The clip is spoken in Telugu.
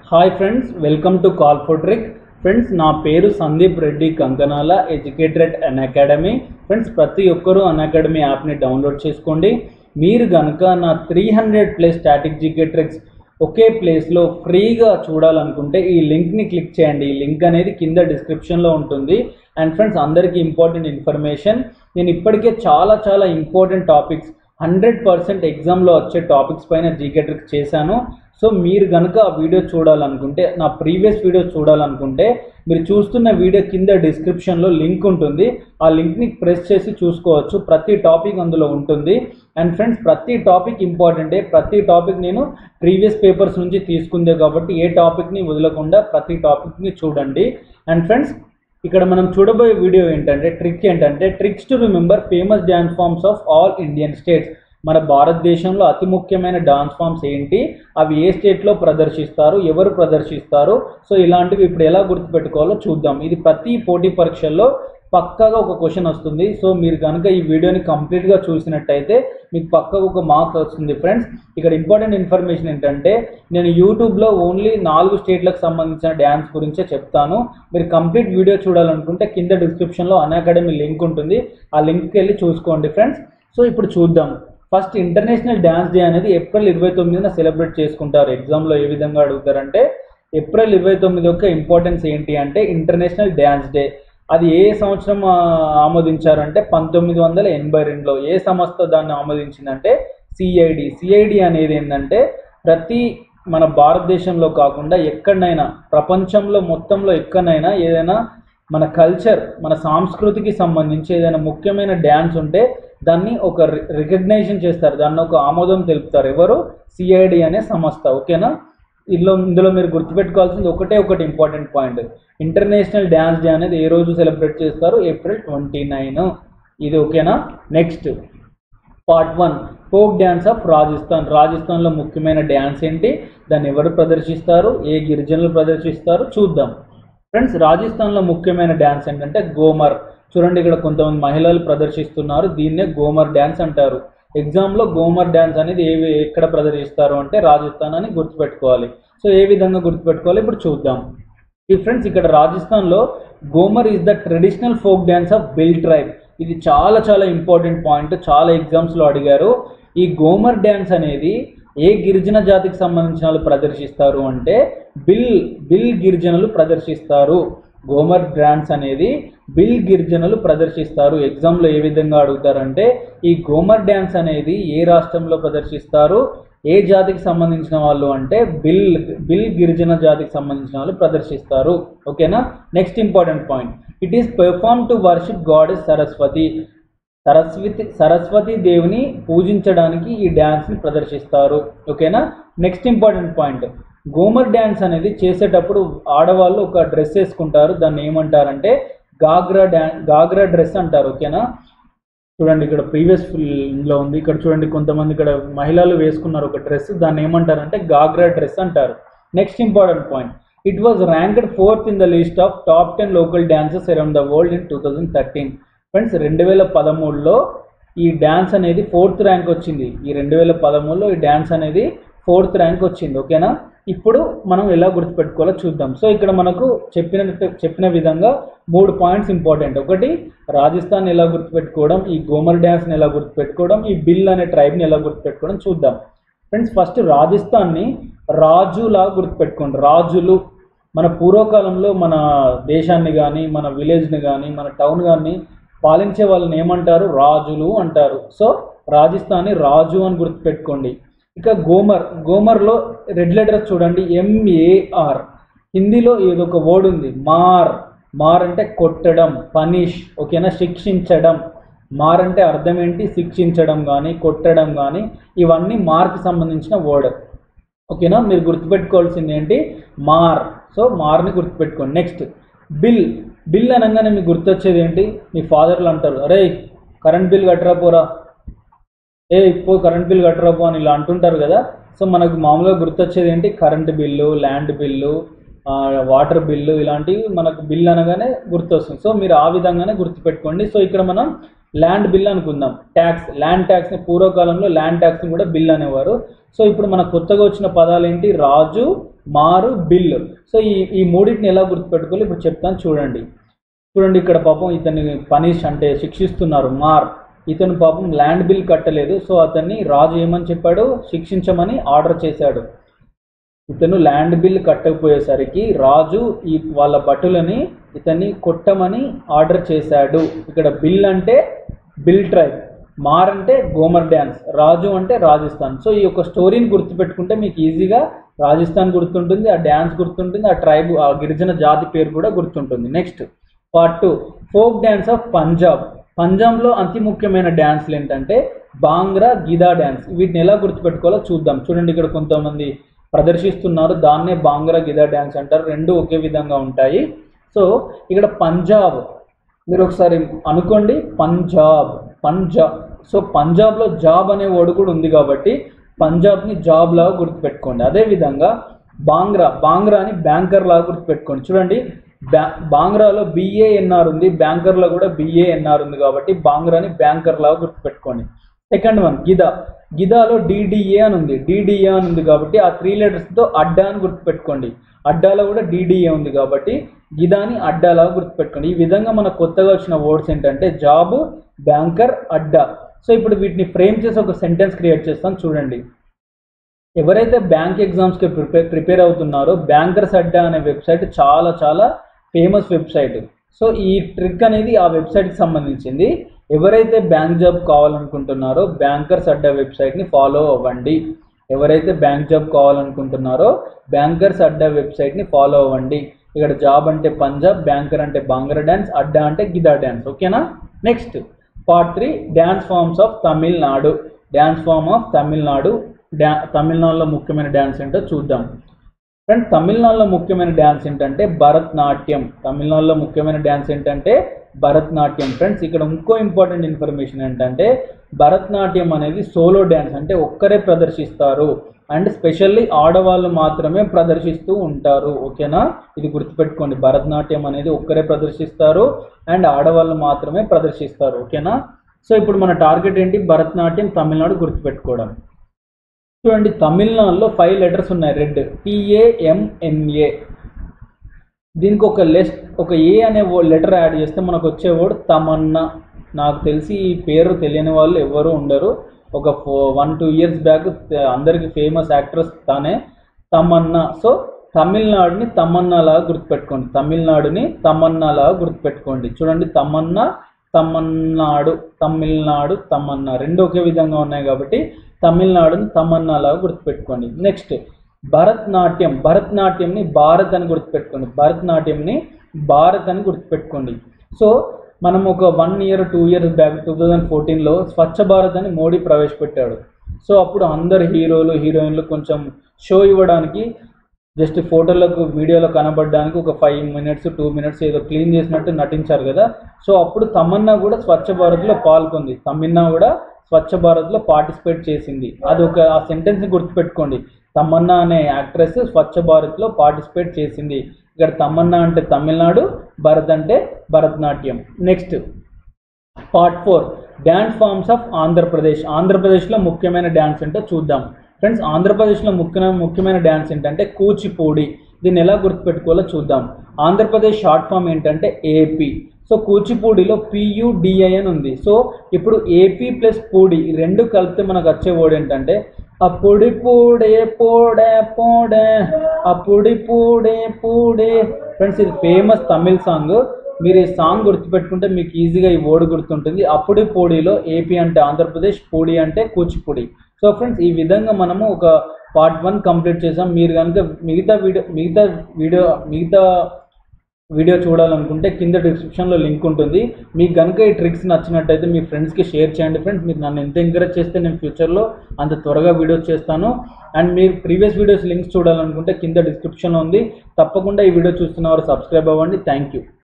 hi friends welcome to call for trick friends నా పేరు Sandeep Reddy Kankanala educated at Unacademy friends ప్రతి ఒక్కరూ అన్ అకాడమీ యాప్ని డౌన్లోడ్ చేసుకోండి మీరు కనుక నా three hundred plus static GK tricks ఒకే ప్లేస్లో ఫ్రీగా చూడాలనుకుంటే ఈ లింక్ని క్లిక్ చేయండి ఈ లింక్ అనేది కింద డిస్క్రిప్షన్లో ఉంటుంది అండ్ ఫ్రెండ్స్ అందరికీ ఇంపార్టెంట్ ఇన్ఫర్మేషన్ నేను ఇప్పటికే చాలా చాలా ఇంపార్టెంట్ టాపిక్స్ హండ్రెడ్ పర్సెంట్ ఎగ్జామ్లో వచ్చే టాపిక్స్ పైన జీకే ట్రిక్స్ చేశాను సో మీరు కనుక ఆ వీడియో చూడాలనుకుంటే నా ప్రీవియస్ వీడియో చూడాలనుకుంటే మీరు చూస్తున్న వీడియో కింద డిస్క్రిప్షన్లో లింక్ ఉంటుంది ఆ లింక్ని ప్రెస్ చేసి చూసుకోవచ్చు ప్రతి టాపిక్ అందులో ఉంటుంది అండ్ ఫ్రెండ్స్ ప్రతి టాపిక్ ఇంపార్టెంటే ప్రతి టాపిక్ నేను ప్రీవియస్ పేపర్స్ నుంచి తీసుకుందే కాబట్టి ఏ టాపిక్ని వదలకుండా ప్రతి టాపిక్ని చూడండి అండ్ ఫ్రెండ్స్ ఇక్కడ మనం చూడబోయే వీడియో ఏంటంటే ట్రిక్ ఏంటంటే tricks to remember famous dance forms of all Indian states మన భారతదేశంలో అతి ముఖ్యమైన డాన్స్ ఫామ్స్ ఏంటి అవి ఏ స్టేట్లో ప్రదర్శిస్తారు ఎవరు ప్రదర్శిస్తారు సో ఇలాంటివి ఇప్పుడు ఎలా గుర్తుపెట్టుకోవాలో చూద్దాం ఇది ప్రతి పోటీ పరీక్షల్లో పక్కాగా ఒక క్వశ్చన్ వస్తుంది సో మీరు కనుక ఈ వీడియోని కంప్లీట్గా చూసినట్టయితే మీకు పక్కగా ఒక మార్క్స్ వస్తుంది ఫ్రెండ్స్ ఇక్కడ ఇంపార్టెంట్ ఇన్ఫర్మేషన్ ఏంటంటే నేను యూట్యూబ్లో ఓన్లీ నాలుగు స్టేట్లకు సంబంధించిన డ్యాన్స్ గురించే చెప్తాను మీరు కంప్లీట్ వీడియో చూడాలనుకుంటే కింద డిస్క్రిప్షన్లో అన్ అకాడమీ లింక్ ఉంటుంది ఆ లింక్కి వెళ్ళి చూసుకోండి ఫ్రెండ్స్ సో ఇప్పుడు చూద్దాం ఫస్ట్ ఇంటర్నేషనల్ డ్యాన్స్ డే అనేది ఏప్రిల్ ఇరవై తొమ్మిదిన సెలబ్రేట్ చేసుకుంటారు ఎగ్జామ్లో ఏ విధంగా అడుగుతారంటే ఏప్రిల్ ఇరవై తొమ్మిది యొక్క ఇంపార్టెన్స్ ఏంటి అంటే ఇంటర్నేషనల్ డ్యాన్స్ డే అది ఏ సంవత్సరం ఆ, ఆమోదించారంటే పంతొమ్మిది వందల ఎనభై రెండులో ఏ సంస్థ దాన్ని ఆమోదించిందంటే సిఐడి సిఐడి అనేది ఏంటంటే ప్రతి మన భారతదేశంలో కాకుండా ఎక్కడైనా ప్రపంచంలో మొత్తంలో ఎక్కడైనా ఏదైనా మన కల్చర్ మన సంస్కృతికి సంబంధించి ఏదైనా ముఖ్యమైన డ్యాన్స్ ఉంటే దాన్ని ఒక రికగ్నైజేషన్ చేస్తారు దాన్ని ఒక ఆమోదం తెలుపుతారు ఎవరు సిఐడి అనే సంస్థ ఓకేనా ఇందులో ఇందులో మీరు గుర్తుపెట్టుకోవాల్సింది ఒకటే ఒకటి important point international dance day అనేది ఏ రోజు సెలబ్రేట్ చేస్తారు ఏప్రిల్ ట్వంటీ నైన్ ఇది ఓకేనా next part one folk dance of Rajasthan రాజస్థాన్లో ముఖ్యమైన డ్యాన్స్ ఏంటి దాన్ని ఎవరు ప్రదర్శిస్తారు ఏ గిరిజనులు ప్రదర్శిస్తారు చూద్దాం ఫ్రెండ్స్ రాజస్థాన్లో ముఖ్యమైన డ్యాన్స్ ఏంటంటే గోమర్ చూడండి ఇక్కడ కొంతమంది మహిళలు ప్రదర్శిస్తున్నారు దీన్నే గోమర్ డ్యాన్స్ అంటారు ఎగ్జామ్లో గోమర్ డ్యాన్స్ అనేది ఏ ఎక్కడ ప్రదర్శిస్తారు అంటే రాజస్థాన్ అని గుర్తుపెట్టుకోవాలి సో ఏ విధంగా గుర్తుపెట్టుకోవాలి ఇప్పుడు చూద్దాం ఈ ఫ్రెండ్స్ ఇక్కడ రాజస్థాన్లో Ghoomar is the traditional folk dance of Bhil tribe ఇది చాలా చాలా ఇంపార్టెంట్ పాయింట్ చాలా ఎగ్జామ్స్లో అడిగారు ఈ గోమర్ డ్యాన్స్ అనేది ఏ గిరిజన జాతికి సంబంధించిన వాళ్ళు ప్రదర్శిస్తారు అంటే బిల్ బిల్ గిరిజనులు ప్రదర్శిస్తారు గోమర్ డ్యాన్స్ అనేది బిల్ గిరిజనులు ప్రదర్శిస్తారు ఎగ్జామ్లో ఏ విధంగా అడుగుతారంటే ఈ గోమర్ డ్యాన్స్ అనేది ఏ రాష్ట్రంలో ప్రదర్శిస్తారు ఏ జాతికి సంబంధించిన వాళ్ళు అంటే బిల్ బిల్ గిరిజన జాతికి సంబంధించిన వాళ్ళు ప్రదర్శిస్తారు ఓకేనా next important point it is perform to worship god Saraswati Saraswati Saraswati దేవిని పూజించడానికి ఈ డ్యాన్స్ని ప్రదర్శిస్తారు ఓకేనా next important point Ghoomar dance అనేది చేసేటప్పుడు ఆడవాళ్ళు ఒక డ్రెస్ వేసుకుంటారు దాన్ని ఏమంటారంటే గాగ్రా డ్యా గాగ్రా డ్రెస్ అంటారు ఓకేనా చూడండి ఇక్కడ ప్రీవియస్ లో ఉంది ఇక్కడ చూడండి కొంతమంది ఇక్కడ మహిళలు వేసుకున్నారు ఒక డ్రెస్ దాన్ని ఏమంటారంటే గాగ్రా డ్రెస్ అంటారు next important point it was ranked fourth in the list of top ten local dances around the world in two thousand thirteen friends రెండు వేల పదమూడులో ఈ డ్యాన్స్ అనేది ఫోర్త్ ర్యాంక్ వచ్చింది ఈ రెండు వేల పదమూడులో ఈ డ్యాన్స్ అనేది ఫోర్త్ ర్యాంక్ వచ్చింది ఓకేనా ఇప్పుడు మనం ఎలా గుర్తుపెట్టుకోవాలో చూద్దాం సో ఇక్కడ మనకు చెప్పిన చెప్పిన విధంగా మూడు పాయింట్స్ ఇంపార్టెంట్ ఒకటి రాజస్థాన్ ఎలా గుర్తుపెట్టుకోవడం ఈ గోమర్ డ్యాన్స్ని ఎలా గుర్తుపెట్టుకోవడం ఈ బిల్ అనే ట్రైబ్ని ఎలా గుర్తుపెట్టుకోవడం చూద్దాం ఫ్రెండ్స్ ఫస్ట్ రాజస్థాన్ని రాజులా గుర్తుపెట్టుకోండి రాజులు మన పూర్వకాలంలో మన దేశాన్ని కానీ మన విలేజ్ని కానీ మన టౌన్ కానీ పాలించే వాళ్ళని ఏమంటారు రాజులు అంటారు సో రాజస్థాన్ని రాజు అని గుర్తుపెట్టుకోండి ఇక గోమర్ గోమర్లో రెడ్ లెటర్స్ చూడండి ఎంఏఆర్ హిందీలో ఏదో ఒక వర్డ్ ఉంది మార్ మార్ అంటే కొట్టడం పనిష్ ఓకేనా శిక్షించడం మార్ అంటే అర్థం ఏంటి శిక్షించడం కానీ కొట్టడం కానీ ఇవన్నీ మార్కి సంబంధించిన వర్డ్ ఓకేనా మీరు గుర్తుపెట్టుకోవాల్సింది ఏంటి మార్ సో మార్ని గుర్తుపెట్టుకోండి నెక్స్ట్ బిల్ బిల్ అనగానే మీకు గుర్తొచ్చేది ఏంటి మీ ఫాదర్లు అంటారు అరే కరెంట్ బిల్ కట్టరా పోరా ఏ పో కరెంట్ బిల్ కట్టరా పో అని ఇలా అంటుంటారు కదా సో మనకు మామూలుగా గుర్తొచ్చేది ఏంటి కరెంట్ బిల్లు ల్యాండ్ బిల్లు ఆ, వాటర్ బిల్లు ఇలాంటివి మనకు బిల్ అనగానే గుర్తొస్తుంది సో మీరు ఆ విధంగానే గుర్తుపెట్టుకోండి సో ఇక్కడ మనం ల్యాండ్ బిల్ అనుకుందాం ట్యాక్స్ ల్యాండ్ ట్యాక్స్ని పూర్వకాలంలో ల్యాండ్ ట్యాక్స్ని కూడా బిల్ అనేవారు సో ఇప్పుడు మన కొత్తగా వచ్చిన పదాలు ఏంటి రాజు మారు బిల్ సో ఈ ఈ మూడింటిని ఎలా గుర్తుపెట్టుకోవాలి ఇప్పుడు చెప్తాను చూడండి చూడండి ఇక్కడ పాపం ఇతన్ని పనిష్ అంటే శిక్షిస్తున్నారు మార్ ఇతను పాపం ల్యాండ్ బిల్ కట్టలేదు సో అతన్ని రాజు ఏమని చెప్పాడు శిక్షించమని ఆర్డర్ చేశాడు ఇతను ల్యాండ్ బిల్ కట్టకపోయేసరికి రాజు ఈ వాళ్ళ భటులని ఇతన్ని కొట్టమని ఆర్డర్ చేశాడు ఇక్కడ బిల్ అంటే బిల్ ట్రైబ్ మార్ అంటే గోమర్ డ్యాన్స్ రాజు అంటే రాజస్థాన్ సో ఈ యొక్క స్టోరీని గుర్తుపెట్టుకుంటే మీకు ఈజీగా రాజస్థాన్ గుర్తుంటుంది ఆ డ్యాన్స్ గుర్తుంటుంది ఆ ట్రైబ్ ఆ గిరిజన జాతి పేరు కూడా గుర్తుంటుంది next part two folk dance of Punjab పంజాబ్లో అతి ముఖ్యమైన డ్యాన్స్లు ఏంటంటే బాంగ్రా గిదా డ్యాన్స్ వీటిని ఎలా గుర్తుపెట్టుకోవాలో చూద్దాం చూడండి ఇక్కడ కొంతమంది ప్రదర్శిస్తున్నారు దాన్నే బాంగ్రా గిదా డ్యాన్స్ అంటారు రెండు ఒకే విధంగా ఉంటాయి సో ఇక్కడ పంజాబ్ మీరు ఒకసారి అనుకోండి పంజాబ్ పంజాబ్ సో పంజాబ్లో జాబ్ అనే వర్డ్ కూడా ఉంది కాబట్టి పంజాబ్ని జాబ్ లాగా గుర్తుపెట్టుకోండి అదేవిధంగా బాంగ్రా బాంగ్రా అని బ్యాంకర్ లాగా గుర్తుపెట్టుకోండి చూడండి బ్యా బాంగ్రాలో బిఏఎన్ఆర్ ఉంది బ్యాంకర్లో కూడా బిఏఎన్ఆర్ ఉంది కాబట్టి బాంగ్రాని బ్యాంకర్ లాగా గుర్తుపెట్టుకోండి సెకండ్ వన్ గిదా గిదాలో డిడిఏ అని ఉంది డిడిఏ అని ఉంది కాబట్టి ఆ త్రీ లెటర్స్తో అడ్డా అని గుర్తుపెట్టుకోండి అడ్డాలో కూడా డిడిఏ ఉంది కాబట్టి గిదాని అడ్డాలాగా గుర్తుపెట్టుకోండి ఈ విధంగా మనకు కొత్తగా వచ్చిన వర్డ్స్ ఏంటంటే జాబ్ బ్యాంకర్ అడ్డా సో ఇప్పుడు వీటిని ఫ్రేమ్ చేసి ఒక సెంటెన్స్ క్రియేట్ చేస్తాను చూడండి ఎవరైతే బ్యాంక్ ఎగ్జామ్స్కి ప్రిపేర్ ప్రిపేర్ అవుతున్నారో బ్యాంకర్స్ అడ్డా అనే వెబ్సైట్ చాలా చాలా ఫేమస్ వెబ్సైట్ సో ఈ ట్రిక్ అనేది ఆ వెబ్సైట్కి సంబంధించింది ఎవరైతే బ్యాంక్ జాబ్ కావాలనుకుంటున్నారో బ్యాంకర్స్ అడ్డా వెబ్సైట్ని ఫాలో అవ్వండి ఎవరైతే బ్యాంక్ జాబ్ కావాలనుకుంటున్నారో బ్యాంకర్స్ అడ్డా వెబ్సైట్ని ఫాలో అవ్వండి ఇక్కడ జాబ్ అంటే పంజాబ్ బ్యాంకర్ అంటే బాంగ్రా డ్యాన్స్ అడ్డా అంటే గిదా డ్యాన్స్ ఓకేనా next part three dance forms of Tamil Nadu dance form of Tamil Nadu డ్యా తమిళనాడులో ముఖ్యమైన డ్యాన్స్ ఏంటో చూద్దాం ఫ్రెండ్ తమిళనాడులో ముఖ్యమైన డ్యాన్స్ ఏంటంటే భరతనాట్యం తమిళనాడులో ముఖ్యమైన డ్యాన్స్ ఏంటంటే భరతనాట్యం ఫ్రెండ్స్ ఇక్కడ ఇంకో ఇంపార్టెంట్ ఇన్ఫర్మేషన్ ఏంటంటే భరతనాట్యం అనేది సోలో డ్యాన్స్ అంటే ఒక్కరే ప్రదర్శిస్తారు అండ్ స్పెషల్లీ ఆడవాళ్ళు మాత్రమే ప్రదర్శిస్తూ ఉంటారు ఓకేనా ఇది గుర్తుపెట్టుకోండి భరతనాట్యం అనేది ఒక్కరే ప్రదర్శిస్తారు అండ్ ఆడవాళ్ళు మాత్రమే ప్రదర్శిస్తారు ఓకేనా సో ఇప్పుడు మన టార్గెట్ ఏంటి భరతనాట్యం తమిళనాడు గుర్తుపెట్టుకోవడం చూడండి తమిళనాడులో ఫైవ్ లెటర్స్ ఉన్నాయి రెడ్ టిఏఎంఎన్ఏ దీనికి ఒక లెస్ ఒక ఏ అనే లెటర్ యాడ్ చేస్తే మనకు వచ్చే వర్డ్ తమన్నా నాకు తెలిసి ఈ పేరు తెలియని వాళ్ళు ఎవరు ఉండరు ఒక ఫో వన్ టూ ఇయర్స్ బ్యాక్ అందరికి ఫేమస్ యాక్ట్రెస్ తానే తమన్నా సో తమిళనాడుని తమన్నా లాగా గుర్తుపెట్టుకోండి తమిళనాడుని తమన్నా లాగా గుర్తుపెట్టుకోండి చూడండి తమన్నా తమన్నాడు తమిళనాడు తమన్నా రెండు ఒకే విధంగా ఉన్నాయి కాబట్టి తమిళనాడుని తమన్నా లాగా గుర్తుపెట్టుకోండి నెక్స్ట్ భరతనాట్యం భరతనాట్యంని భారత్ అని గుర్తుపెట్టుకోండి భరతనాట్యంని భారత్ అని గుర్తుపెట్టుకోండి సో మనం ఒక one year two years back two thousand ఫోర్టీన్లో స్వచ్ఛ భారత్ అని మోడీ ప్రవేశపెట్టాడు సో అప్పుడు అందరు హీరోలు హీరోయిన్లు కొంచెం షో ఇవ్వడానికి జస్ట్ ఫోటోలకు వీడియోలో కనబడడానికి ఒక ఫైవ్ మినిట్స్ టూ మినిట్స్ ఏదో క్లీన్ చేసినట్టు నటించారు కదా సో అప్పుడు తమన్నా కూడా స్వచ్ఛ భారత్లో పాల్గొంది తమన్నా కూడా స్వచ్ఛ భారత్లో పార్టిసిపేట్ చేసింది అది ఒక ఆ సెంటెన్స్ని గుర్తుపెట్టుకోండి తమన్నా అనే యాక్ట్రెస్ స్వచ్ఛ భారత్లో పార్టిసిపేట్ చేసింది ఇక్కడ తమన్నా అంటే తమిళనాడు భరత్ అంటే Bharatanatyam next part four dance forms of Andhra Pradesh ఆంధ్రప్రదేశ్లో ముఖ్యమైన డ్యాన్స్ ఏంటో చూద్దాం ఫ్రెండ్స్ ఆంధ్రప్రదేశ్లో ముఖ్య ముఖ్యమైన డ్యాన్స్ ఏంటంటే కూచిపూడి దీన్ని ఎలా గుర్తుపెట్టుకోవాలో చూద్దాం ఆంధ్రప్రదేశ్ షార్ట్ ఫామ్ ఏంటంటే ఏపీ సో కూచిపూడిలో పియుడిఐ అని ఉంది సో ఇప్పుడు ఏపీ ప్లస్ పూడి ఈ రెండు కలిపితే మనకు వచ్చే వర్డ్ ఏంటంటే అప్పుడి పూడే పోడే పోడే అప్పుడి పూడే పూడే ఫ్రెండ్స్ ఇది ఫేమస్ తమిళ్ సాంగ్ మీరు ఈ సాంగ్ గుర్తుపెట్టుకుంటే మీకు ఈజీగా ఈ వర్డ్ గుర్తుంటుంది అప్పుడి పూడిలో ఏపీ అంటే ఆంధ్రప్రదేశ్ పూడి అంటే కూచిపూడి సో ఫ్రెండ్స్ ఈ విధంగా మనము ఒక పార్ట్ వన్ కంప్లీట్ చేసాం మీరు కనుక మిగతా వీడియో మిగతా వీడియో మిగతా వీడియో చూడాలనుకుంటే కింద డిస్క్రిప్షన్లో లింక్ ఉంటుంది మీకు కనుక ఈ ట్రిక్స్ నచ్చినట్టయితే మీ ఫ్రెండ్స్కి షేర్ చేయండి ఫ్రెండ్స్ మీరు నన్ను ఎంత ఎంకరేజ్ చేస్తే నేను ఫ్యూచర్లో అంత త్వరగా వీడియోస్ చేస్తాను అండ్ మీరు ప్రీవియస్ వీడియోస్ లింక్స్ చూడాలనుకుంటే కింద డిస్క్రిప్షన్లో ఉంది తప్పకుండా ఈ వీడియో చూస్తున్న వారు సబ్స్క్రైబ్ అవ్వండి థ్యాంక్ యూ